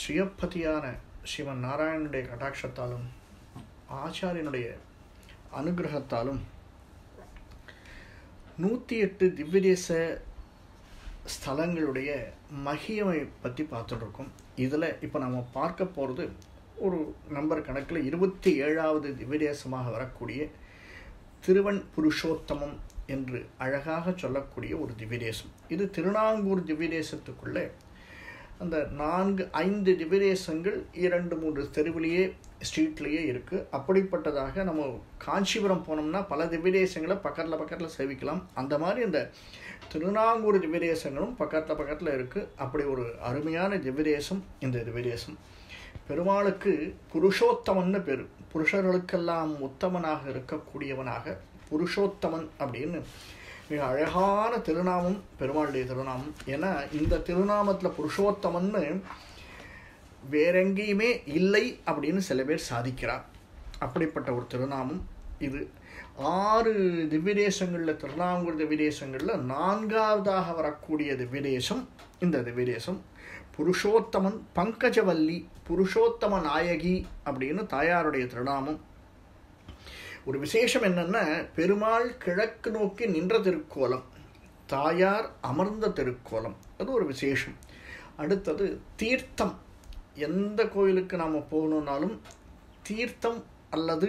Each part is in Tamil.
ஸ்ரீயப்பதியான சிவன் நாராயணனுடைய கடாட்சத்தாலும் ஆச்சாரியனுடைய அனுகிரகத்தாலும் நூற்றி எட்டு திவ்யதேச ஸ்தலங்களுடைய மகிமை பற்றி பார்த்துட்டு இருக்கோம் இதில் இப்போ நம்ம பார்க்க போகிறது ஒரு நம்பர் கணக்கில் இருபத்தி ஏழாவது திவ்யதேசமாக வரக்கூடிய திருவன் புருஷோத்தமம் என்று அழகாக சொல்லக்கூடிய ஒரு திவ்யதேசம் இது திருநாங்கூர் திவ்யதேசத்துக்குள்ளே அந்த நான்கு ஐந்து திவ்யதேசங்கள் இரண்டு மூன்று தெருவிலேயே ஸ்ட்ரீட்லேயே இருக்குது அப்படிப்பட்டதாக நம்ம காஞ்சிபுரம் போனோம்னா பல திவ்யதேசங்களை பக்கத்தில் பக்கத்தில் சேவிக்கலாம் அந்த மாதிரி இந்த திருநாங்கூர் திவ்யதேசங்களும் பக்கத்தில் பக்கத்தில் இருக்குது அப்படி ஒரு அருமையான திவ்யதேசம் இந்த திவ்யதேசம் பெருமாளுக்கு புருஷோத்தமன்னு பேர் புருஷர்களுக்கெல்லாம் உத்தமனாக இருக்கக்கூடியவனாக புருஷோத்தமன் அப்படின்னு மிக அழகான திருநாமம் பெருமாளுடைய திருநாமம் ஏன்னா இந்த திருநாமத்தில் புருஷோத்தமன்னு வேறெங்கேயுமே இல்லை அப்படின்னு சில பேர் சாதிக்கிறார் அப்படிப்பட்ட ஒரு திருநாமம் இது ஆறு திவ்யதேசங்களில் திருநாங்கூர் திவ்யதேசங்களில் நான்காவதாக வரக்கூடிய திவ்யதேசம் இந்த திவ்யதேசம் புருஷோத்தமன் பங்கஜவல்லி புருஷோத்தம நாயகி அப்படின்னு தாயாருடைய திருநாமம் ஒரு விசேஷம் என்னன்னா பெருமாள் கிழக்கு நோக்கி நின்ற திருக்கோலம் தாயார் அமர்ந்த திருக்கோலம் அது ஒரு விசேஷம் அடுத்தது தீர்த்தம் எந்த கோயிலுக்கு நாம் போகணுன்னாலும் தீர்த்தம் அல்லது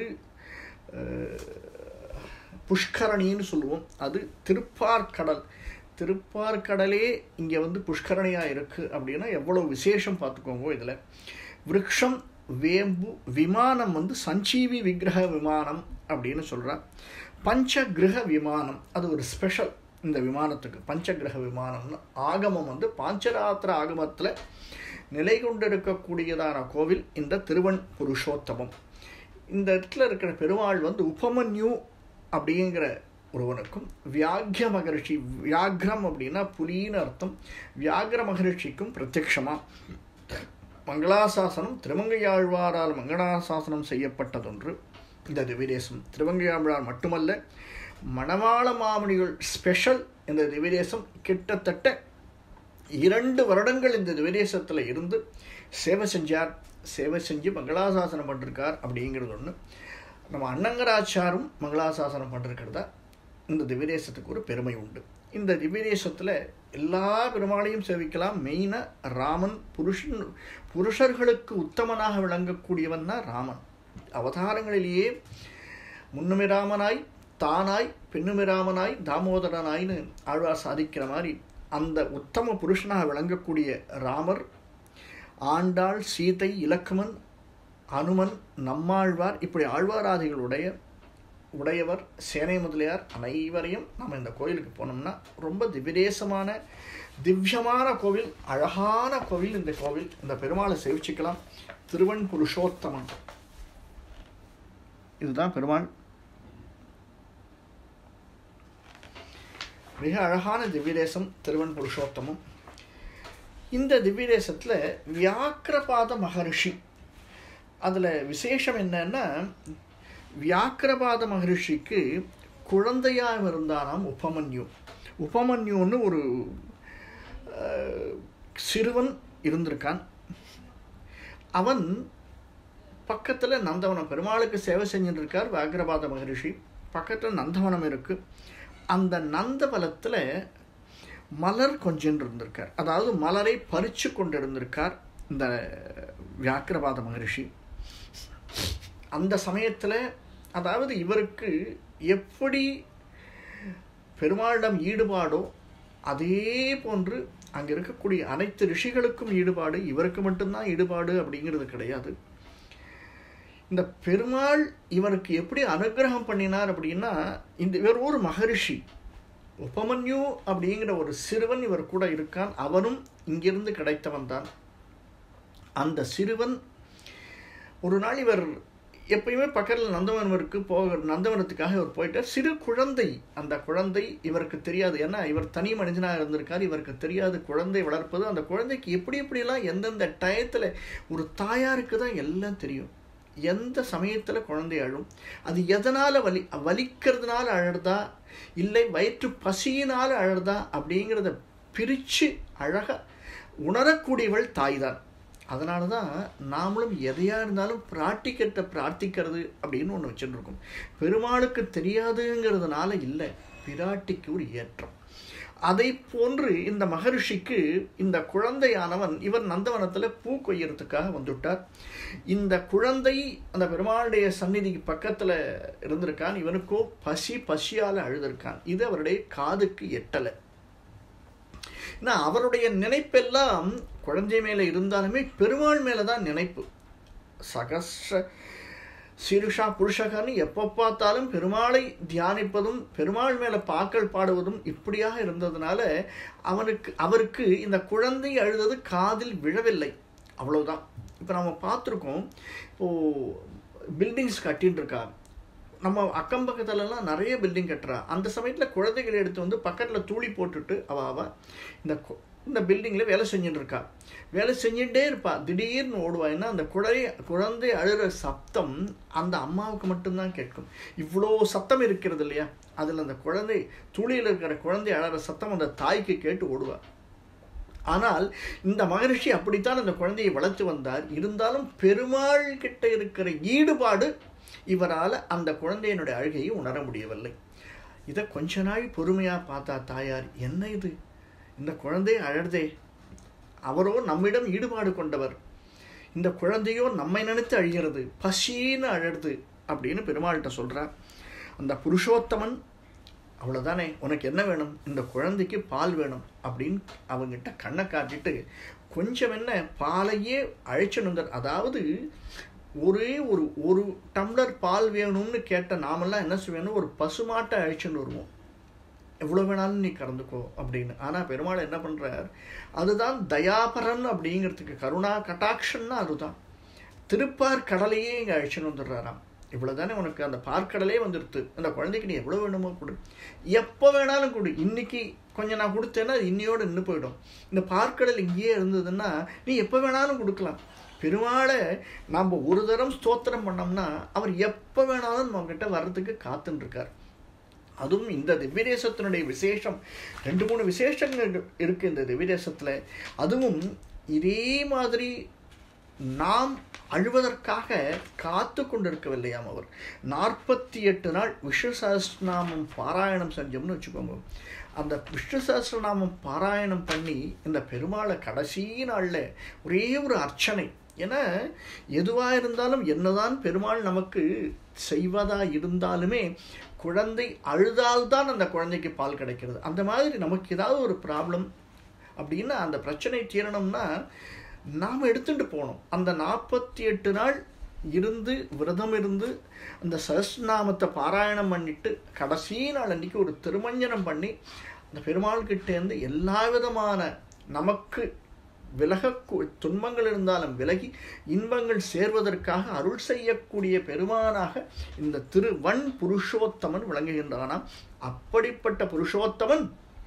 புஷ்கரணின்னு சொல்லுவோம் அது திருப்பார்கடல் திருப்பார்கடலே இங்கே வந்து புஷ்கரணியாக இருக்குது அப்படின்னா எவ்வளோ விசேஷம் பார்த்துக்கோங்க இதில் விரக்ஷம் வேம்பு விமானம் வந்து சஞ்சீவி விக்கிரக விமானம் அப்படின்னு சொல்கிறார் பஞ்சகிரக விமானம் அது ஒரு ஸ்பெஷல் இந்த விமானத்துக்கு பஞ்சகிரக விமானம்னு ஆகமம் வந்து பாஞ்சராத்திர ஆகமத்தில் நிலை கொண்டிருக்கக்கூடியதான கோவில் இந்த திருவன் புருஷோத்தமம் இந்த இடத்துல இருக்கிற பெருமாள் வந்து உபமன்யு அப்படிங்கிற ஒருவனுக்கும் வியாக்கிய மகரிஷி வியாக்ரம் அப்படின்னா புலின்னு அர்த்தம் வியாகிர மகரிஷிக்கும் பிரத்யக்ஷமாக மங்களாசாசனம் திருமங்கையாழ்வாரால் மங்களாசாசனம் செய்யப்பட்டதொன்று இந்த திவிதேசம் திருவங்கையாழ்வார் மட்டுமல்ல மணவாள மாமணிகள் ஸ்பெஷல் இந்த திவிதேசம் கிட்டத்தட்ட இரண்டு வருடங்கள் இந்த திவிதேசத்தில் இருந்து சேவை செஞ்சார் சேவை செஞ்சு மங்களாசாசனம் பண்ணிருக்கார் அப்படிங்கிறது ஒன்று நம்ம அன்னங்கராச்சாரும் மங்களாசாசனம் பண்ணிருக்கிறதா இந்த திவ்யதேசத்துக்கு ஒரு பெருமை உண்டு இந்த திவ்யதேசத்தில் எல்லா பெருமாளையும் சேவிக்கலாம் மெயினாக ராமன் புருஷன் புருஷர்களுக்கு உத்தமனாக விளங்கக்கூடியவன் தான் ராமன் அவதாரங்களிலேயே முன்னுமிராமனாய் தானாய் பெண்ணுமிராமனாய் தாமோதரனாய்னு ஆழ்வார் சாதிக்கிற மாதிரி அந்த உத்தம புருஷனாக விளங்கக்கூடிய ராமர் ஆண்டாள் சீதை இலக்குமன் அனுமன் நம்மாழ்வார் இப்படி ஆழ்வாராதிகளுடைய உடையவர் சேனை முதலியார் அனைவரையும் நம்ம இந்த கோயிலுக்கு போனோம்னா ரொம்ப திவ்யதேசமான திவ்யமான கோவில் அழகான கோவில் இந்த கோவில் இந்த பெருமாளை சேவிச்சுக்கலாம் திருவன் புருஷோத்தமன் இதுதான் பெருமாள் மிக அழகான திவ்யதேசம் திருவன் புருஷோத்தமம் இந்த திவ்யதேசத்தில் வியாக்கிரபாத மகரிஷி அதில் விசேஷம் என்னன்னா வியாக்கிரபாத மகரிஷிக்கு குழந்தையாக இருந்தானாம் உபமன்யு உபமன்யுன்னு ஒரு சிறுவன் இருந்திருக்கான் அவன் பக்கத்தில் நந்தவனம் பெருமாளுக்கு சேவை செஞ்சுட்டு இருக்கார் வியாக்கிரபாத மகரிஷி பக்கத்தில் நந்தவனம் இருக்குது அந்த நந்தவனத்தில் மலர் கொஞ்சம் இருந்திருக்கார் அதாவது மலரை பறித்து கொண்டு இருந்திருக்கார் இந்த வியாக்கிரபாத மகரிஷி அந்த சமயத்தில் அதாவது இவருக்கு எப்படி பெருமாளிடம் ஈடுபாடோ அதே போன்று அங்கே இருக்கக்கூடிய அனைத்து ரிஷிகளுக்கும் ஈடுபாடு இவருக்கு மட்டும்தான் ஈடுபாடு அப்படிங்கிறது கிடையாது இந்த பெருமாள் இவருக்கு எப்படி அனுகிரகம் பண்ணினார் அப்படின்னா இந்த இவர் ஒரு மகரிஷி உபமன்யு அப்படிங்கிற ஒரு சிறுவன் இவர் கூட இருக்கான் அவனும் இங்கிருந்து கிடைத்தவன் தான் அந்த சிறுவன் ஒரு நாள் இவர் எப்பயுமே பக்கத்தில் நந்தவனவருக்கு போக நந்தவனத்துக்காக இவர் போயிட்டார் சிறு குழந்தை அந்த குழந்தை இவருக்கு தெரியாது ஏன்னா இவர் தனி மனிதனாக இருந்திருக்கார் இவருக்கு தெரியாது குழந்தை வளர்ப்பது அந்த குழந்தைக்கு எப்படி எப்படிலாம் எந்தெந்த டயத்தில் ஒரு தாயாருக்கு தான் எல்லாம் தெரியும் எந்த சமயத்தில் குழந்தை அழும் அது எதனால் வலி வலிக்கிறதுனால அழுதா இல்லை வயிற்று பசியினால் அழுதா அப்படிங்கிறத பிரித்து அழகாக உணரக்கூடியவள் தாய் தான் அதனால தான் நாமளும் எதையா இருந்தாலும் பிரார்த்திக்கிறத பிரார்த்திக்கிறது அப்படின்னு ஒன்று வச்சுருக்கோம் பெருமாளுக்கு தெரியாதுங்கிறதுனால இல்லை பிராட்டிக்கு ஒரு ஏற்றம் அதை போன்று இந்த மகரிஷிக்கு இந்த குழந்தையானவன் இவர் நந்தவனத்தில் பூ கொய்யறதுக்காக வந்துவிட்டார் இந்த குழந்தை அந்த பெருமாளுடைய சந்நிதிக்கு பக்கத்தில் இருந்திருக்கான் இவனுக்கோ பசி பசியால் அழுதிருக்கான் இது அவருடைய காதுக்கு எட்டலை ஏன்னா அவருடைய நினைப்பெல்லாம் குழந்தை மேலே இருந்தாலுமே பெருமாள் மேலே தான் நினைப்பு சகஸ்ர சீருஷா புருஷகர்னு எப்போ பார்த்தாலும் பெருமாளை தியானிப்பதும் பெருமாள் மேலே பாக்கள் பாடுவதும் இப்படியாக இருந்ததுனால அவனுக்கு அவருக்கு இந்த குழந்தை அழுதது காதில் விழவில்லை அவ்வளவுதான் இப்போ நம்ம பார்த்துருக்கோம் இப்போது பில்டிங்ஸ் கட்டின்னு இருக்கா நம்ம அக்கம் பக்கத்துலலாம் நிறைய பில்டிங் கட்டுறா அந்த சமயத்தில் குழந்தைகளை எடுத்து வந்து பக்கத்தில் தூளி போட்டுட்டு அவ அவ இந்த இந்த பில்டிங்கில் வேலை செஞ்சுட்டு இருக்கா வேலை செஞ்சுட்டே இருப்பா திடீர்னு ஓடுவா ஏன்னா அந்த குழந்தை குழந்தை அழுகிற சப்தம் அந்த அம்மாவுக்கு மட்டும்தான் கேட்கும் இவ்வளோ சத்தம் இருக்கிறது இல்லையா அதில் அந்த குழந்தை துளியில் இருக்கிற குழந்தை அழகிற சத்தம் அந்த தாய்க்கு கேட்டு ஓடுவா ஆனால் இந்த மகரிஷி அப்படித்தான் அந்த குழந்தையை வளர்த்து வந்தார் இருந்தாலும் பெருமாள் கிட்ட இருக்கிற ஈடுபாடு இவரால் அந்த குழந்தையினுடைய அழுகையை உணர முடியவில்லை இதை கொஞ்ச நாள் பொறுமையாக பார்த்தா தாயார் என்ன இது இந்த குழந்தை அழறதே அவரோ நம்மிடம் ஈடுபாடு கொண்டவர் இந்த குழந்தையோ நம்மை நினைத்து அழுகிறது பசின்னு அழறது அப்படின்னு பெருமாள்கிட்ட சொல்கிறார் அந்த புருஷோத்தமன் அவ்வளோதானே உனக்கு என்ன வேணும் இந்த குழந்தைக்கு பால் வேணும் அப்படின்னு அவங்ககிட்ட கண்ணை காட்டிட்டு கொஞ்சம் என்ன பாலையே அழைச்சிட்டு வந்தார் அதாவது ஒரே ஒரு ஒரு டம்ளர் பால் வேணும்னு கேட்ட நாமெல்லாம் என்ன செய்வேணும் ஒரு பசுமாட்டை அழைச்சிட்டு வருவோம் எவ்வளோ வேணாலும் நீ கறந்துக்கோ அப்படின்னு ஆனால் பெருமாள் என்ன பண்ணுறார் அதுதான் தயாபரன் அப்படிங்கிறதுக்கு கருணா கட்டாட்சன்னா அதுதான் திருப்பார் கடலையே இங்கே அழைச்சின்னு வந்துடுறாராம் இவ்வளோ தானே உனக்கு அந்த பார்க்கடலே வந்துடுது அந்த குழந்தைக்கு நீ எவ்வளோ வேணுமோ கொடு எப்போ வேணாலும் கொடு இன்னைக்கு கொஞ்சம் நான் கொடுத்தேன்னா அது இன்னையோடு நின்று போயிடும் இந்த பார்க்கடல் இங்கேயே இருந்ததுன்னா நீ எப்போ வேணாலும் கொடுக்கலாம் பெருமாளை நாம் ஒரு தரம் ஸ்தோத்திரம் பண்ணோம்னா அவர் எப்போ வேணாலும் நம்மக்கிட்ட வர்றதுக்கு காத்துன்னு அதுவும் இந்த திவ்யதேசத்தினுடைய விசேஷம் ரெண்டு மூணு விசேஷங்கள் இருக்குது இந்த திவ்யதேசத்தில் அதுவும் இதே மாதிரி நாம் அழுவதற்காக காத்து கொண்டிருக்கவில்லையாம் அவர் நாற்பத்தி எட்டு நாள் விஷ்ணு சஹஸ்ரநாமம் பாராயணம் செஞ்சோம்னு வச்சுக்கோங்க அந்த விஷ்ணு சஹஸ்ரநாமம் பாராயணம் பண்ணி இந்த பெருமாளை கடைசி நாளில் ஒரே ஒரு அர்ச்சனை ஏன்னா எதுவாக இருந்தாலும் என்னதான் பெருமாள் நமக்கு செய்வதா இருந்தாலுமே குழந்தை அழுதால்தான் அந்த குழந்தைக்கு பால் கிடைக்கிறது அந்த மாதிரி நமக்கு ஏதாவது ஒரு ப்ராப்ளம் அப்படின்னா அந்த பிரச்சனை தீரணும்னா நாம் எடுத்துட்டு போனோம் அந்த நாற்பத்தி எட்டு நாள் இருந்து விரதம் இருந்து அந்த சஹஸ்நாமத்தை பாராயணம் பண்ணிட்டு கடைசி நாள் அன்றைக்கி ஒரு திருமஞ்சனம் பண்ணி அந்த பெருமாள் கிட்டேருந்து எல்லா விதமான நமக்கு விலக துன்பங்கள் இருந்தாலும் விலகி இன்பங்கள் சேர்வதற்காக அருள் செய்யக்கூடிய பெருமானாக இந்த திருவன் புருஷோத்தமன் விளங்குகின்றானாம் அப்படிப்பட்ட புருஷோத்தமன்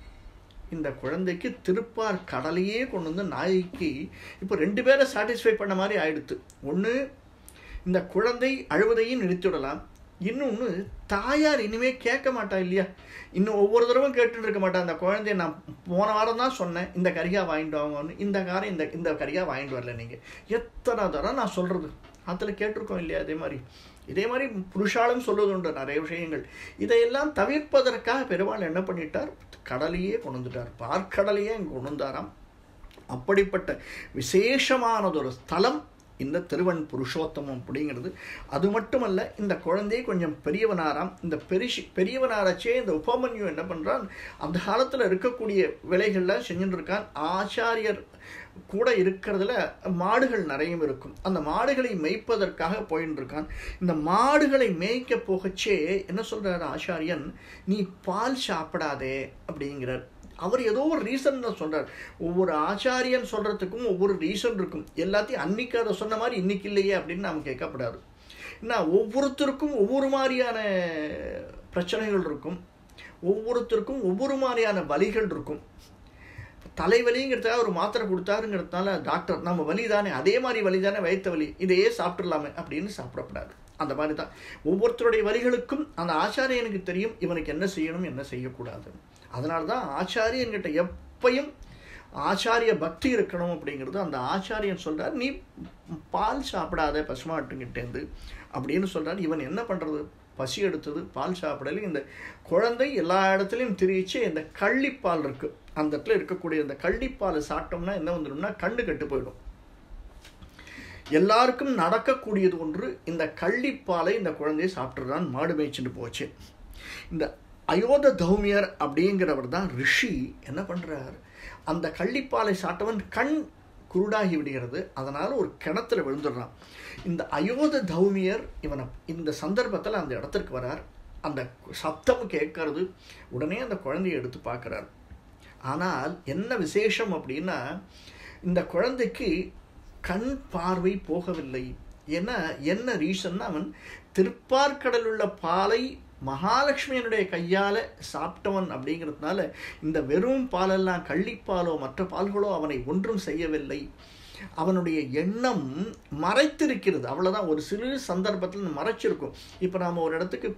இந்த குழந்தைக்கு திருப்பார் கடலையே கொண்டு வந்து நாய்க்கு இப்போ ரெண்டு பேரை சாட்டிஸ்ஃபை பண்ண மாதிரி ஆயிடுத்து ஒன்று இந்த குழந்தை அழுவதையும் நிறுத்திவிடலாம் இன்னொன்று தாயார் இனிமே கேட்க மாட்டா இல்லையா இன்னும் ஒவ்வொரு தடவும் கேட்டுட்டு இருக்க மாட்டா அந்த குழந்தைய நான் போன வாரம் தான் சொன்னேன் இந்த கரிகா வாங்கிட்டு வாங்கன்னு இந்த காரம் இந்த இந்த கரிகா வாங்கிட்டு வரல நீங்கள் எத்தனை தரம் நான் சொல்கிறது அதில் கேட்டிருக்கோம் இல்லையா அதே மாதிரி இதே மாதிரி புருஷாலும் சொல்லுவது உண்டு நிறைய விஷயங்கள் இதையெல்லாம் தவிர்ப்பதற்காக பெருமாள் என்ன பண்ணிட்டார் கடலையே கொண்டு வந்துட்டார் பார்க்கடலையே அங்கே கொண்டு வந்தாராம் அப்படிப்பட்ட விசேஷமானதொரு ஸ்தலம் இந்த திருவன் புருஷோத்தமம் அப்படிங்கிறது அது மட்டுமல்ல இந்த குழந்தையை கொஞ்சம் பெரியவனாராம் இந்த பெரிஷி பெரியவனாராச்சே இந்த உபமன்யு என்ன பண்ணுறான் அந்த காலத்தில் இருக்கக்கூடிய வேலைகள்லாம் செஞ்சுட்டு இருக்கான் ஆச்சாரியர் கூட இருக்கிறதுல மாடுகள் நிறைய இருக்கும் அந்த மாடுகளை மேய்ப்பதற்காக போயின்னு இருக்கான் இந்த மாடுகளை மேய்க்க போகச்சே என்ன சொல்றாரு ஆச்சாரியன் நீ பால் சாப்பிடாதே அப்படிங்கிறார் அவர் ஏதோ ஒரு ரீசன் தான் சொல்றார் ஒவ்வொரு ஆச்சாரியன் சொல்றதுக்கும் ஒவ்வொரு ரீசன் இருக்கும் எல்லாத்தையும் அன்னைக்கு அதை சொன்ன மாதிரி இன்னைக்கு இல்லையே அப்படின்னு நாம் கேட்கப்படாது என்ன ஒவ்வொருத்தருக்கும் ஒவ்வொரு மாதிரியான பிரச்சனைகள் இருக்கும் ஒவ்வொருத்தருக்கும் ஒவ்வொரு மாதிரியான வலிகள் இருக்கும் தலைவலிங்கிறதுக்காக ஒரு மாத்திரை கொடுத்தாருங்கிறதுனால டாக்டர் நம்ம வலி தானே அதே மாதிரி வலி தானே வயிற்று வலி இதையே சாப்பிட்றலாமே அப்படின்னு சாப்பிடக்கூடாது அந்த மாதிரி தான் ஒவ்வொருத்தருடைய வலிகளுக்கும் அந்த ஆச்சாரியனுக்கு தெரியும் இவனுக்கு என்ன செய்யணும் என்ன செய்யக்கூடாது அதனால தான் ஆச்சாரியன்கிட்ட எப்பையும் ஆச்சாரிய பக்தி இருக்கணும் அப்படிங்கிறது அந்த ஆச்சாரியன் சொல்கிறார் நீ பால் சாப்பிடாத பசுமாட்டுங்கிட்டேருந்து அப்படின்னு சொல்கிறார் இவன் என்ன பண்ணுறது பசி எடுத்தது பால் சாப்பிடல இந்த குழந்தை எல்லா இடத்துலையும் திரிச்சு இந்த கள்ளிப்பால் இருக்குது அந்த இடத்துல இருக்கக்கூடிய இந்த கள்ளிப்பாலை சாப்பிட்டோம்னா என்ன வந்துடும்னா கண்ணு கெட்டு போயிடும் எல்லாருக்கும் நடக்கக்கூடியது ஒன்று இந்த கள்ளிப்பாலை இந்த குழந்தையை சாப்பிட்றதான் மாடு மேய்ச்சிட்டு போச்சு இந்த அயோத தௌமியர் அப்படிங்கிறவர் தான் ரிஷி என்ன பண்ணுறார் அந்த கள்ளிப்பாலை சாப்பிட்டவன் கண் குருடாகி விடுகிறது அதனால் ஒரு கிணத்துல விழுந்துடுறான் இந்த அயோத தௌமியர் இவனை இந்த சந்தர்ப்பத்தில் அந்த இடத்திற்கு வரார் அந்த சப்தம் கேட்கறது உடனே அந்த குழந்தையை எடுத்து பார்க்குறார் ஆனால் என்ன விசேஷம் அப்படின்னா இந்த குழந்தைக்கு கண் பார்வை போகவில்லை ஏன்னா என்ன ரீசன்னா அவன் திருப்பார்கடல் உள்ள பாலை மகாலட்சுமியனுடைய கையால் சாப்பிட்டவன் அப்படிங்கிறதுனால இந்த வெறும் பாலெல்லாம் கள்ளிப்பாலோ மற்ற பால்களோ அவனை ஒன்றும் செய்யவில்லை அவனுடைய எண்ணம் மறைத்திருக்கிறது அவ்வளோதான் ஒரு சிறு சந்தர்ப்பத்தில் மறைச்சிருக்கும் இப்போ நாம் ஒரு இடத்துக்கு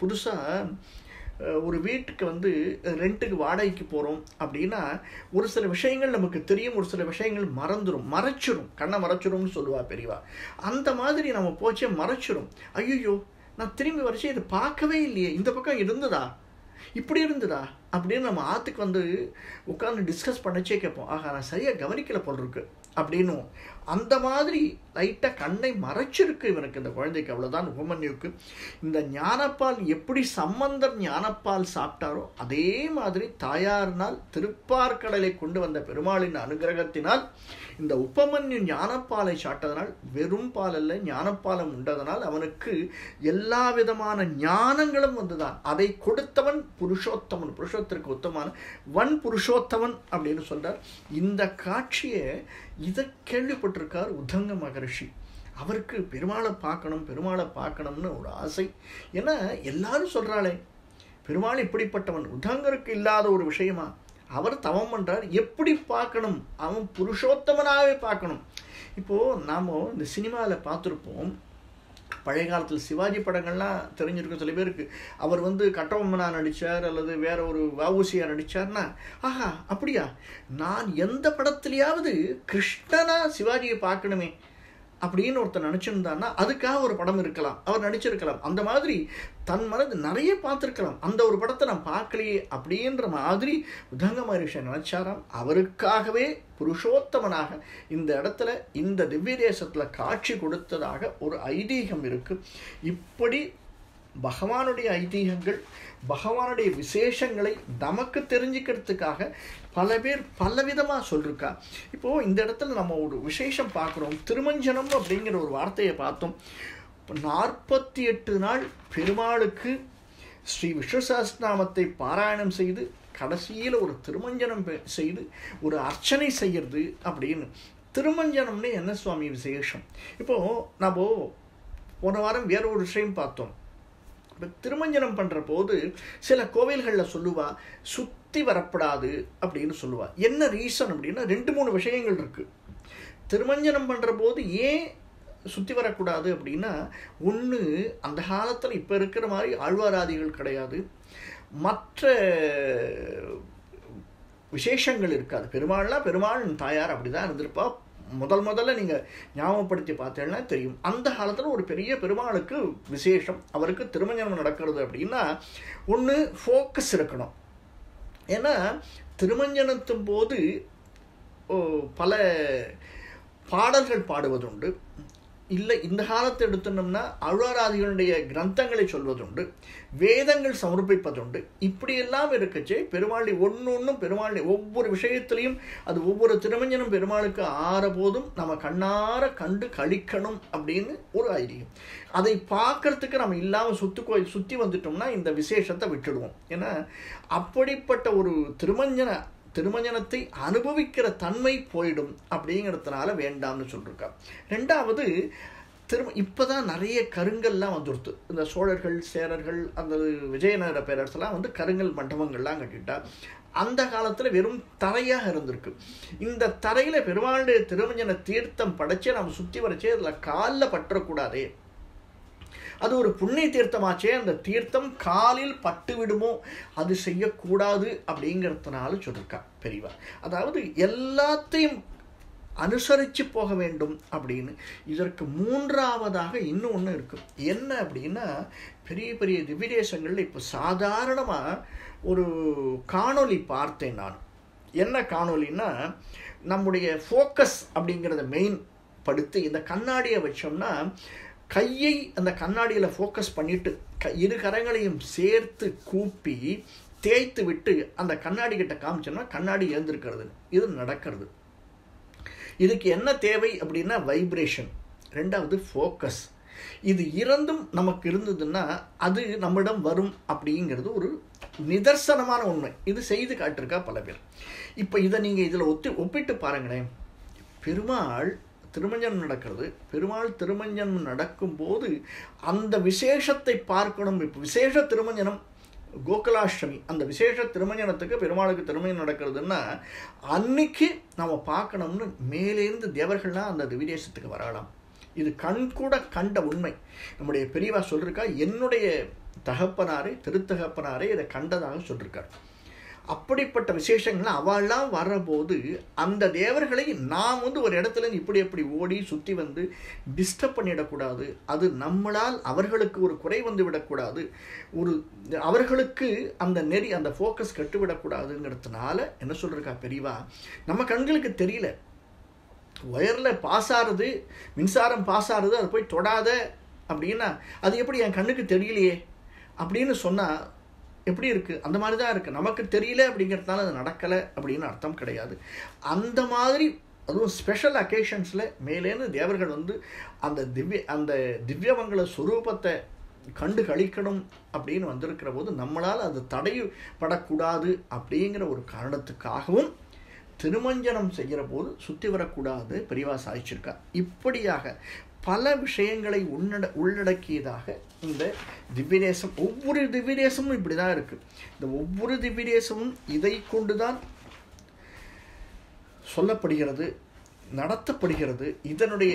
புதுசாக ஒரு வீட்டுக்கு வந்து ரெண்ட்டுக்கு வாடகைக்கு போகிறோம் அப்படின்னா ஒரு சில விஷயங்கள் நமக்கு தெரியும் ஒரு சில விஷயங்கள் மறந்துடும் மறைச்சிரும் கண்ணை மறைச்சிரும்னு சொல்லுவா பெரியவா அந்த மாதிரி நம்ம போச்சே மறைச்சிரும் ஐயோ நான் திரும்பி வரைச்சி இதை பார்க்கவே இல்லையே இந்த பக்கம் இருந்ததா இப்படி இருந்ததா அப்படின்னு நம்ம ஆற்றுக்கு வந்து உட்காந்து டிஸ்கஸ் பண்ணச்சே கேட்போம் ஆகா நான் சரியாக கவனிக்கல போல் இருக்கு அப்படின்னும் அந்த மாதிரி லைட்டாக கண்ணை மறைச்சிருக்கு இவனுக்கு இந்த குழந்தைக்கு அவ்வளோதான் உபமன்யுக்கு இந்த ஞானப்பால் எப்படி சம்பந்தர் ஞானப்பால் சாப்பிட்டாரோ அதே மாதிரி தாயாரினால் திருப்பார்கடலை கொண்டு வந்த பெருமாளின் அனுகிரகத்தினால் இந்த உபமன்யு ஞானப்பாலை சாப்பிட்டதனால் வெறும் பால் அல்ல ஞானப்பாலம் உண்டதனால் அவனுக்கு எல்லா விதமான ஞானங்களும் வந்துதான் அதை கொடுத்தவன் புருஷோத்தமன் புருஷோத்திற்கு உத்தமான வன் புருஷோத்தமன் அப்படின்னு சொல்றார் இந்த காட்சியை இதை கேள்விப்பட்டிருக்கார் உத்தங்க மகரிஷி அவருக்கு பெருமாளை பார்க்கணும் பெருமாளை பார்க்கணும்னு ஒரு ஆசை ஏன்னா எல்லாரும் சொல்கிறாளே பெருமாள் இப்படிப்பட்டவன் உத்தங்கருக்கு இல்லாத ஒரு விஷயமா அவர் தவம் பண்ணுறார் எப்படி பார்க்கணும் அவன் புருஷோத்தமனாகவே பார்க்கணும் இப்போது நாம் இந்த சினிமாவில் பார்த்துருப்போம் பழைய காலத்தில் சிவாஜி படங்கள்லாம் தெரிஞ்சிருக்கும் சில பேருக்கு அவர் வந்து கட்டபொம்மனா நடித்தார் அல்லது வேற ஒரு வவுசியாக நடித்தார்னா ஆஹா அப்படியா நான் எந்த படத்துலையாவது கிருஷ்ணனா சிவாஜியை பார்க்கணுமே அப்படின்னு ஒருத்தர் நினச்சிருந்தான்னா அதுக்காக ஒரு படம் இருக்கலாம் அவர் நடிச்சிருக்கலாம் அந்த மாதிரி தன் மனது நிறைய பார்த்துருக்கலாம் அந்த ஒரு படத்தை நான் பார்க்கலையே அப்படின்ற மாதிரி உதங்க மகரிஷன் நினச்சாராம் அவருக்காகவே புருஷோத்தமனாக இந்த இடத்துல இந்த திவ்ய தேசத்தில் காட்சி கொடுத்ததாக ஒரு ஐதீகம் இருக்கு இப்படி பகவானுடைய ஐதீகங்கள் பகவானுடைய விசேஷங்களை நமக்கு தெரிஞ்சுக்கிறதுக்காக பல பேர் பலவிதமாக சொல்லிருக்கா இப்போது இந்த இடத்துல நம்ம ஒரு விசேஷம் பார்க்குறோம் திருமஞ்சனம் அப்படிங்கிற ஒரு வார்த்தையை பார்த்தோம் நாற்பத்தி எட்டு நாள் பெருமாளுக்கு ஸ்ரீ விஸ்வசாஸ்திரநாமத்தை பாராயணம் செய்து கடைசியில் ஒரு திருமஞ்சனம் செய்து ஒரு அர்ச்சனை செய்யறது அப்படின்னு திருமஞ்சனம்னு என்ன சுவாமி விசேஷம் இப்போது நம்ம போன வாரம் வேற ஒரு விஷயம் பார்த்தோம் இப்போ திருமஞ்சனம் பண்ணுற போது சில கோவில்களில் சொல்லுவா சுற்றி வரப்படாது அப்படின்னு சொல்லுவா என்ன ரீசன் அப்படின்னா ரெண்டு மூணு விஷயங்கள் இருக்குது திருமஞ்சனம் பண்ணுற போது ஏன் சுற்றி வரக்கூடாது அப்படின்னா ஒன்று அந்த காலத்தில் இப்போ இருக்கிற மாதிரி ஆழ்வாராதிகள் கிடையாது மற்ற விசேஷங்கள் இருக்காது பெருமாள்னா பெருமாள் தாயார் அப்படி தான் இருந்திருப்பா முதல் முதல்ல நீங்கள் ஞாபகப்படுத்தி பார்த்தீங்கன்னா தெரியும் அந்த காலத்தில் ஒரு பெரிய பெருமாளுக்கு விசேஷம் அவருக்கு திருமஞ்சனம் நடக்கிறது அப்படின்னா ஒன்று ஃபோக்கஸ் இருக்கணும் ஏன்னா திருமஞ்சனத்தின் போது பல பாடல்கள் பாடுவதுண்டு இல்லை இந்த காலத்தை எடுத்துனோம்னா அழுவாராதிகளுடைய கிரந்தங்களை சொல்வதுண்டு வேதங்கள் சமர்ப்பிப்பதுண்டு இப்படியெல்லாம் இருக்கச்சே பெருமாளி ஒன்று ஒன்றும் பெருமாளி ஒவ்வொரு விஷயத்திலையும் அது ஒவ்வொரு திருமஞ்சனும் பெருமாளுக்கு ஆற போதும் நம்ம கண்ணார கண்டு கழிக்கணும் அப்படின்னு ஒரு ஐதீகம் அதை பார்க்கறதுக்கு நம்ம இல்லாமல் சுத்து கோயில் சுற்றி வந்துட்டோம்னா இந்த விசேஷத்தை விட்டுடுவோம் ஏன்னா அப்படிப்பட்ட ஒரு திருமஞ்சன திருமஞ்சனத்தை அனுபவிக்கிற தன்மை போயிடும் அப்படிங்கிறதுனால வேண்டாம்னு சொல்லியிருக்கா ரெண்டாவது திரு இப்போ தான் நிறைய கருங்கல்லாம் வந்துடுத்து இந்த சோழர்கள் சேரர்கள் அந்த விஜயநகர பேரரசெல்லாம் வந்து கருங்கல் மண்டபங்கள்லாம் கட்டிட்டா அந்த காலத்தில் வெறும் தரையாக இருந்திருக்கு இந்த தரையில் பெருமாளுடைய திருமஞ்சன தீர்த்தம் படைச்சே நம்ம சுற்றி வரைச்சே அதில் காலில் பற்றக்கூடாதே அது ஒரு புண்ணிய தீர்த்தமாச்சே அந்த தீர்த்தம் காலில் பட்டு விடுமோ அது செய்யக்கூடாது அப்படிங்கிறதுனால சொல்லியிருக்கா பெரியவா அதாவது எல்லாத்தையும் அனுசரித்து போக வேண்டும் அப்படின்னு இதற்கு மூன்றாவதாக இன்னும் ஒன்று இருக்கும் என்ன அப்படின்னா பெரிய பெரிய திவ்யதேசங்களில் இப்போ சாதாரணமாக ஒரு காணொளி பார்த்தேன் நான் என்ன காணொலின்னா நம்முடைய ஃபோக்கஸ் அப்படிங்கிறத மெயின் படுத்தி இந்த கண்ணாடியை வச்சோம்னா கையை அந்த கண்ணாடியில் ஃபோக்கஸ் பண்ணிட்டு க இரு கரங்களையும் சேர்த்து கூப்பி தேய்த்து விட்டு அந்த கண்ணாடி கிட்ட காமிச்சோம்னா கண்ணாடி ஏந்திருக்கிறது இது நடக்கிறது இதுக்கு என்ன தேவை அப்படின்னா வைப்ரேஷன் ரெண்டாவது ஃபோக்கஸ் இது இரண்டும் நமக்கு இருந்ததுன்னா அது நம்மிடம் வரும் அப்படிங்கிறது ஒரு நிதர்சனமான உண்மை இது செய்து காட்டிருக்கா பல பேர் இப்போ இதை நீங்கள் இதில் ஒத்து ஒப்பிட்டு பாருங்களேன் பெருமாள் திருமஞ்சனம் நடக்கிறது பெருமாள் திருமஞ்சனம் நடக்கும்போது அந்த விசேஷத்தை பார்க்கணும் இப்போ விசேஷ திருமஞ்சனம் கோகுலாஷ்டமி அந்த விசேஷ திருமஞ்சனத்துக்கு பெருமாளுக்கு திருமஞ்சனம் நடக்கிறதுன்னா அன்னைக்கு நம்ம பார்க்கணும்னு மேலேருந்து தேவர்கள்லாம் அந்த விதேசத்துக்கு வரலாம் இது கண் கூட கண்ட உண்மை நம்முடைய பெரியவா சொல்லிருக்கா என்னுடைய தகப்பனாரே திருத்தகப்பனாரே இதை கண்டதாக சொல்லியிருக்கார் அப்படிப்பட்ட விசேஷங்கள் அவள்லாம் வரபோது அந்த தேவர்களை நாம் வந்து ஒரு இடத்துல இப்படி எப்படி ஓடி சுற்றி வந்து டிஸ்டர்ப் பண்ணிடக்கூடாது அது நம்மளால் அவர்களுக்கு ஒரு குறை வந்து விடக்கூடாது ஒரு அவர்களுக்கு அந்த நெறி அந்த ஃபோக்கஸ் கட்டுவிடக்கூடாதுங்கிறதுனால என்ன சொல்கிறக்கா பெரியவா நம்ம கண்களுக்கு தெரியல ஒயரில் பாஸ் ஆறுது மின்சாரம் பாஸ் ஆறுது அதை போய் தொடாத அப்படின்னா அது எப்படி என் கண்ணுக்கு தெரியலையே அப்படின்னு சொன்னால் எப்படி இருக்குது அந்த மாதிரி தான் இருக்குது நமக்கு தெரியல அப்படிங்கிறதுனால அது நடக்கலை அப்படின்னு அர்த்தம் கிடையாது அந்த மாதிரி அதுவும் ஸ்பெஷல் அக்கேஷன்ஸில் மேலேருந்து தேவர்கள் வந்து அந்த திவ்ய அந்த திவ்யமங்கல சுரூபத்தை கண்டு கழிக்கணும் அப்படின்னு வந்திருக்கிற போது நம்மளால் அது தடைப்படக்கூடாது அப்படிங்கிற ஒரு காரணத்துக்காகவும் திருமஞ்சனம் செய்கிற போது சுற்றி வரக்கூடாது பெரியவா சாதிச்சிருக்கா இப்படியாக பல விஷயங்களை உன்னட உள்ளடக்கியதாக இந்த திவ்யதேசம் ஒவ்வொரு திவ்யதேசமும் இப்படி தான் இருக்குது இந்த ஒவ்வொரு திவ்யதேசமும் இதை கொண்டு தான் சொல்லப்படுகிறது நடத்தப்படுகிறது இதனுடைய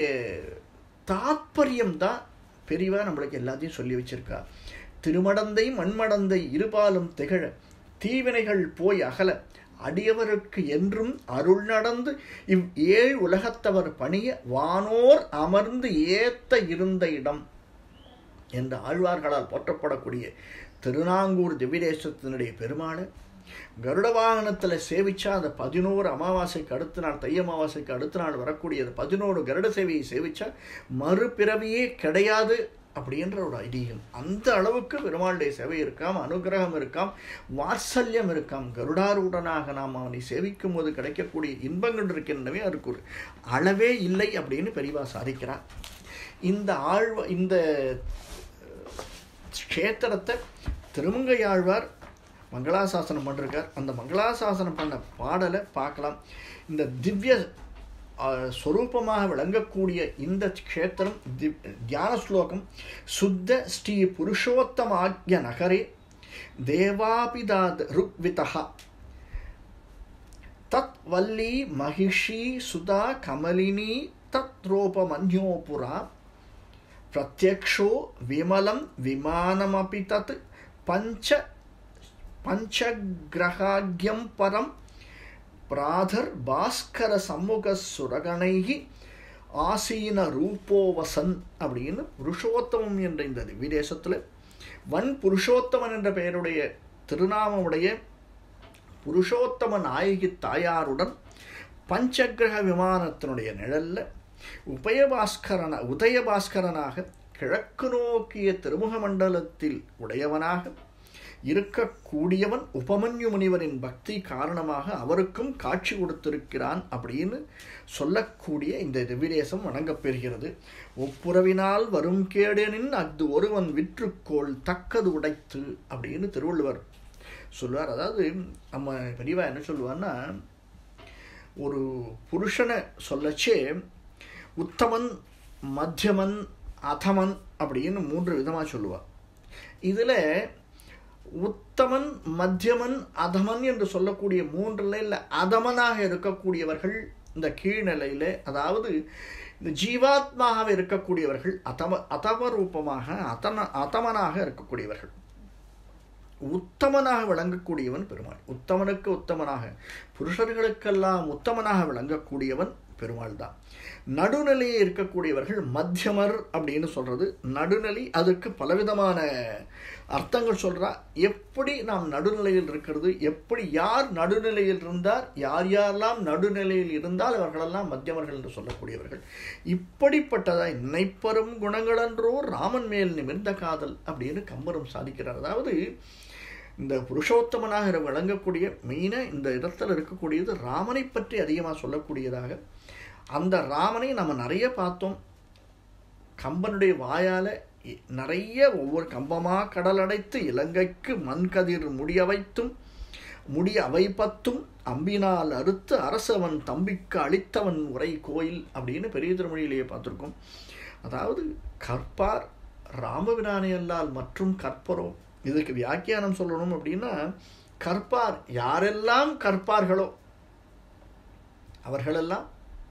தாற்பயம் தான் பெரியவா நம்மளுக்கு எல்லாத்தையும் சொல்லி வச்சிருக்கா திருமடந்தை மண்மடந்தை இருபாலும் திகழ தீவினைகள் போய் அகல அடியவருக்கு என்றும் அருள் நடந்து இவ் ஏழு உலகத்தவர் பணிய வானோர் அமர்ந்து ஏத்த இருந்த இடம் என்ற ஆழ்வார்களால் போற்றப்படக்கூடிய திருநாங்கூர் திவ்யதேசத்தினுடைய பெருமாளை கருட வாகனத்தில் சேவிச்சா அந்த பதினோரு அமாவாசைக்கு அடுத்த நாள் தை அமாவாசைக்கு அடுத்த நாள் வரக்கூடிய அந்த பதினோரு கருட சேவையை சேவிச்சா மறுபிறவியே கிடையாது அப்படின்ற ஒரு ஐதீகம் அந்த அளவுக்கு பெருமாளுடைய சேவை இருக்காம் அனுகிரகம் இருக்காம் வாத்சல்யம் இருக்காம் கருடாரூடனாக நாம் அவனை சேவிக்கும் போது கிடைக்கக்கூடிய இன்பங்கள் இருக்கின்றனவே அதுக்கு ஒரு அளவே இல்லை அப்படின்னு பெரியவா சாதிக்கிறார் இந்த ஆழ்வ இந்த க்ஷேத்திரத்தை திருமங்கையாழ்வார் மங்களாசாசனம் பண்ணிருக்கார் அந்த மங்களாசாசனம் பண்ண பாடலை பார்க்கலாம் இந்த திவ்ய ஸ்வரூபமாக விளங்கக்கூடிய இந்த க்ஷேத்திரம் தியான ஸ்லோகம் சுத்த ஸ்ரீ புருஷோத்தமாக்ய நகரே தேவாபிதாத் ருக்விதா தத் வல்லி மகிஷி சுதா கமலினி தத் ரோபமன்யோபுரா பிரத்யக்ஷோ விமலம் விமானமபி தத் பஞ்ச பஞ்சகிரகாக்யம் பரம் பிராதர் பாஸ்கர சமூக சுரகணைகி ஆசீன ரூபோவசன் அப்படின்னு புருஷோத்தமம் என்ற இந்த விதேசத்தில் வன் புருஷோத்தமன் என்ற பெயருடைய திருநாமமுடைய புருஷோத்தம நாயகி தாயாருடன் பஞ்சகிரக விமானத்தினுடைய நிழல்ல உபயபாஸ்கரன உதயபாஸ்கரனாக கிழக்கு நோக்கிய திருமுக மண்டலத்தில் உடையவனாக இருக்கக்கூடியவன் உபமன்யு முனிவரின் பக்தி காரணமாக அவருக்கும் காட்சி கொடுத்திருக்கிறான் அப்படின்னு சொல்லக்கூடிய இந்த திவ்யதேசம் வணங்கப்பெறுகிறது ஒப்புரவினால் வரும் கேடனின் அஃது ஒருவன் விற்றுக்கோள் தக்கது உடைத்து அப்படின்னு திருவள்ளுவர் சொல்லுவார் அதாவது நம்ம பெரியவா என்ன சொல்லுவார்னா ஒரு புருஷனை சொல்லச்சே உத்தமன் மத்தியமன் அதமன் அப்படின்னு மூன்று விதமாக சொல்லுவார் இதில் உத்தமன் மத்தியமன் அதமன் என்று சொல்லக்கூடிய மூன்று நிலையில் அதமனாக இருக்கக்கூடியவர்கள் இந்த கீழ்நிலையில் அதாவது இந்த ஜீவாத்மாவாக இருக்கக்கூடியவர்கள் அதம அதம ரூபமாக அதன அதமனாக இருக்கக்கூடியவர்கள் உத்தமனாக விளங்கக்கூடியவன் பெருமாள் உத்தமனுக்கு உத்தமனாக புருஷர்களுக்கெல்லாம் உத்தமனாக விளங்கக்கூடியவன் பெருமாள் தான் நடுநிலையே இருக்கக்கூடியவர்கள் மத்தியமர் அப்படின்னு சொல்றது நடுநிலை அதுக்கு பலவிதமான அர்த்தங்கள் சொல்றா எப்படி நாம் நடுநிலையில் இருக்கிறது எப்படி யார் நடுநிலையில் இருந்தார் யார் யாரெல்லாம் நடுநிலையில் இருந்தால் அவர்களெல்லாம் மத்தியமர்கள் என்று சொல்லக்கூடியவர்கள் இப்படிப்பட்டதாய் நினைப்பெரும் குணங்களன்றோ ராமன் மேல் நிமிர்ந்த காதல் அப்படின்னு கம்பரும் சாதிக்கிறார் அதாவது இந்த புருஷோத்தமனாக விளங்கக்கூடிய மெயினாக இந்த இடத்துல இருக்கக்கூடியது ராமனை பற்றி அதிகமாக சொல்லக்கூடியதாக அந்த ராமனை நம்ம நிறைய பார்த்தோம் கம்பனுடைய வாயால் நிறைய ஒவ்வொரு கம்பமாக கடல் அடைத்து இலங்கைக்கு மண்கதிர் முடிய வைத்தும் முடிய அவைப்பத்தும் அம்பினால் அறுத்து அரசவன் தம்பிக்கு அளித்தவன் உரை கோயில் அப்படின்னு பெரிய திருமொழியிலேயே பார்த்துருக்கோம் அதாவது கற்பார் ராமபிரானை அல்லால் மற்றும் கற்பரோ இதுக்கு வியாக்கியானம் சொல்லணும் அப்படின்னா கற்பார் யாரெல்லாம் கற்பார்களோ அவர்களெல்லாம்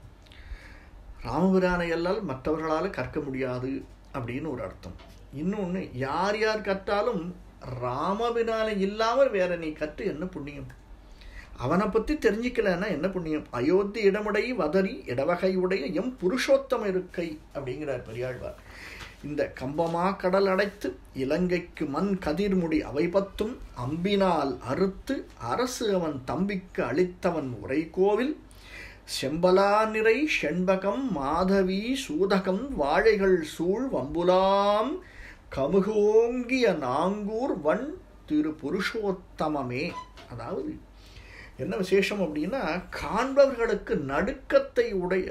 ராமபிரானை அல்லால் மற்றவர்களால் கற்க முடியாது அப்படின்னு ஒரு அர்த்தம் இன்னொன்று யார் யார் கற்றாலும் ராமபிரானை இல்லாமல் வேற நீ கற்று என்ன புண்ணியம் அவனை பற்றி தெரிஞ்சிக்கலன்னா என்ன புண்ணியம் அயோத்தி இடமுடை வதறி இடவகையுடைய எம் புருஷோத்தம இருக்கை அப்படிங்கிறார் பெரியாழ்வார் இந்த கம்பமா கடல் அடைத்து இலங்கைக்கு மண் கதிர்முடி அவை பத்தும் அம்பினால் அறுத்து அரசு அவன் தம்பிக்கு அளித்தவன் உரை கோவில் செம்பலா நிறை செண்பகம் மாதவி சூதகம் வாழைகள் சூழ் வம்புலாம் கமுகோங்கிய நாங்கூர் வன் திரு புருஷோத்தமமே அதாவது என்ன விசேஷம் அப்படின்னா காண்பவர்களுக்கு நடுக்கத்தை உடைய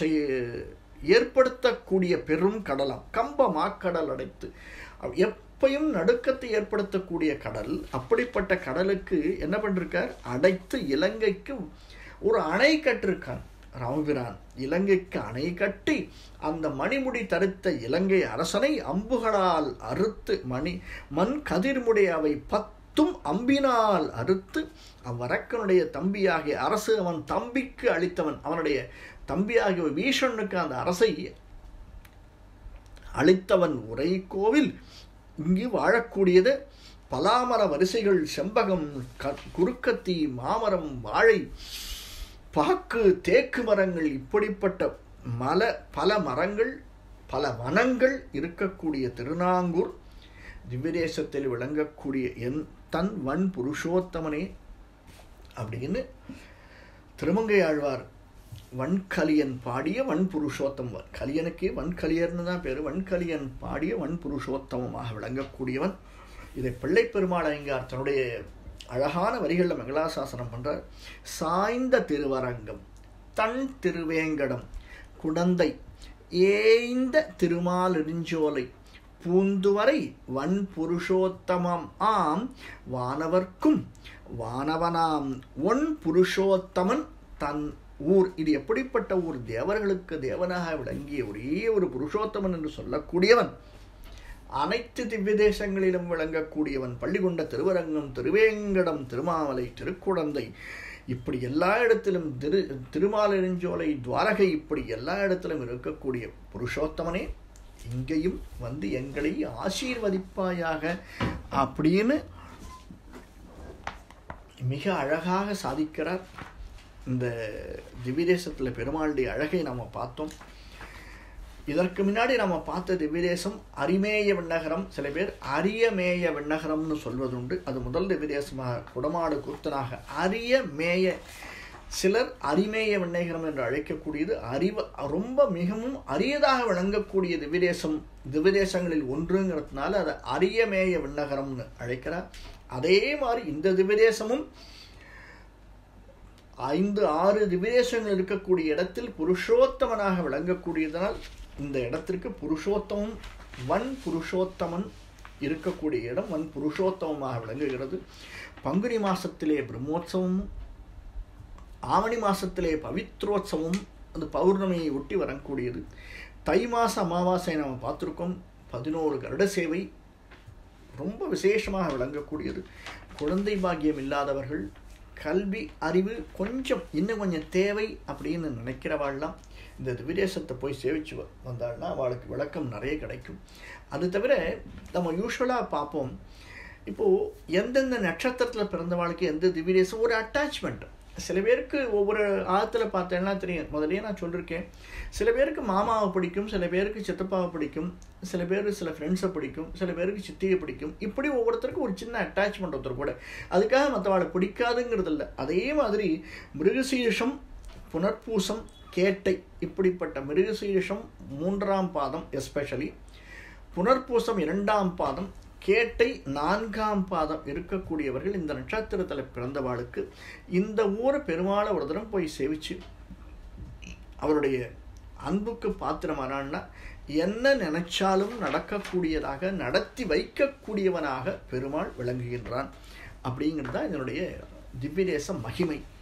ஏற்படுத்தக்கூடிய பெரும் கடலாம் கம்பமா கடல் அடைத்து எப்பையும் நடுக்கத்தை ஏற்படுத்தக்கூடிய கடல் அப்படிப்பட்ட கடலுக்கு என்ன பண்ணிருக்கார் அடைத்து இலங்கைக்கு ஒரு அணை கட்டிருக்கான் ராமபிரான் இலங்கைக்கு அணை கட்டி அந்த மணிமுடி தடுத்த இலங்கை அரசனை அம்புகளால் அறுத்து மணி மண் கதிர்முடைய அவை பத்தும் அம்பினால் அறுத்து அவ்வரக்கனுடைய தம்பியாகிய அரசு அவன் தம்பிக்கு அளித்தவன் அவனுடைய தம்பியாகிய வீஷனுக்கு அந்த அரசை அளித்தவன் உரை கோவில் இங்கு வாழக்கூடியது பலாமர வரிசைகள் செம்பகம் குறுக்கத்தி மாமரம் வாழை பாக்கு தேக்கு மரங்கள் இப்படிப்பட்ட மல பல மரங்கள் பல வனங்கள் இருக்கக்கூடிய திருநாங்கூர் திவ்யதேசத்தில் விளங்கக்கூடிய என் தன் வன் புருஷோத்தமனே அப்படின்னு திருமங்கை ஆழ்வார் வன்கலியன் பாடிய வன் புருஷோத்தம் கலியனுக்கே வன்கலியர்னு தான் பேர் வன்கலியன் பாடிய வன் புருஷோத்தமமாக விளங்கக்கூடியவன் இதை பிள்ளை பெருமாள் ஐயங்கார் தன்னுடைய அழகான வரிகளில் மங்களாசாசனம் பண்ணுறார் சாய்ந்த திருவரங்கம் தன் திருவேங்கடம் குடந்தை ஏய்ந்த திருமாலிருஞ்சோலை பூந்துவரை வன் புருஷோத்தமம் ஆம் வானவர்க்கும் வானவனாம் ஒன் புருஷோத்தமன் தன் ஊர் இது எப்படிப்பட்ட ஊர் தேவர்களுக்கு தேவனாக விளங்கிய ஒரே ஒரு புருஷோத்தமன் என்று சொல்லக்கூடியவன் அனைத்து திவ்ய தேசங்களிலும் விளங்கக்கூடியவன் பள்ளிகொண்ட திருவரங்கம் திருவேங்கடம் திருமாமலை திருக்குடந்தை இப்படி எல்லா இடத்திலும் திரு திருமாலிருஞ்சோலை துவாரகை இப்படி எல்லா இடத்திலும் இருக்கக்கூடிய புருஷோத்தமனே இங்கேயும் வந்து எங்களை ஆசீர்வதிப்பாயாக அப்படின்னு மிக அழகாக சாதிக்கிறார் இந்த திவ்யதேசத்தில் பெருமாளுடைய அழகை நாம் பார்த்தோம் இதற்கு முன்னாடி நம்ம பார்த்த திவ்யதேசம் அரிமேய விண்ணகரம் சில பேர் அரியமேய விண்ணகரம்னு சொல்வதுண்டு அது முதல் திவ்யதேசமாக குடமாடு கூத்தனாக அரிய மேய சிலர் அரிமேய விண்ணகரம் என்று அழைக்கக்கூடியது அறிவு ரொம்ப மிகவும் அரியதாக விளங்கக்கூடிய திவ்யதேசம் திவ்யதேசங்களில் ஒன்றுங்கிறதுனால அதை அரியமேய விண்ணகரம்னு அழைக்கிறார் அதே மாதிரி இந்த திவ்யதேசமும் ஐந்து ஆறு திவ்யதேசங்கள் இருக்கக்கூடிய இடத்தில் புருஷோத்தமனாக விளங்கக்கூடியதனால் இந்த இடத்திற்கு புருஷோத்தமம் வன் புருஷோத்தமன் இருக்கக்கூடிய இடம் வன் புருஷோத்தமமாக விளங்குகிறது பங்குனி மாசத்திலே பிரம்மோற்சவமும் ஆவணி மாசத்திலே பவித்ரோத்சவம் அந்த பௌர்ணமியை ஒட்டி வரக்கூடியது தை மாச அமாவாசை நாம் பார்த்துருக்கோம் பதினோரு கருட சேவை ரொம்ப விசேஷமாக விளங்கக்கூடியது குழந்தை பாக்கியம் இல்லாதவர்கள் கல்வி அறிவு கொஞ்சம் இன்னும் கொஞ்சம் தேவை அப்படின்னு நினைக்கிறவாள்லாம் இந்த திவ்யதேசத்தை போய் சேவிச்சு வ- வந்தாள்னா அவளுக்கு விளக்கம் நிறைய கிடைக்கும் அது தவிர நம்ம யூஸ்வலாக பார்ப்போம் இப்போது எந்தெந்த நட்சத்திரத்தில் பிறந்தவாளுக்கு எந்த திவ்யதேசம் ஒரு அட்டாச்மெண்ட் சில பேருக்கு ஒவ்வொரு ஆழத்தில் பார்த்தேன்னா தெரியும் முதல்லயே நான் சொல்லியிருக்கேன் சில பேருக்கு மாமாவை பிடிக்கும் சில பேருக்கு சித்தப்பாவை பிடிக்கும் சில பேர் சில ஃப்ரெண்ட்ஸை பிடிக்கும் சில பேருக்கு சித்தியை பிடிக்கும் இப்படி ஒவ்வொருத்தருக்கும் ஒரு சின்ன அட்டாச்மெண்ட் ஒருத்தர் கூட அதுக்காக மற்றவாளை பிடிக்காதுங்கிறது இல்லை அதே மாதிரி மிருகசீரிஷம் புனர்பூசம் கேட்டை இப்படிப்பட்ட மிருகசீரிஷம் மூன்றாம் பாதம் எஸ்பெஷலி புனர்பூசம் இரண்டாம் பாதம் கேட்டை நான்காம் பாதம் இருக்கக்கூடியவர்கள் இந்த நட்சத்திரத்தில் பிறந்தவாளுக்கு இந்த ஊரை பெருமாளை ஒரு தரம் போய் சேவிச்சு அவருடைய அன்புக்கு பாத்திரமானான்னா என்ன நினைச்சாலும் நடக்கக்கூடியதாக நடத்தி வைக்கக்கூடியவனாக பெருமாள் விளங்குகின்றான் அப்படிங்கிறது தான் இதனுடைய திவ்யதேச மகிமை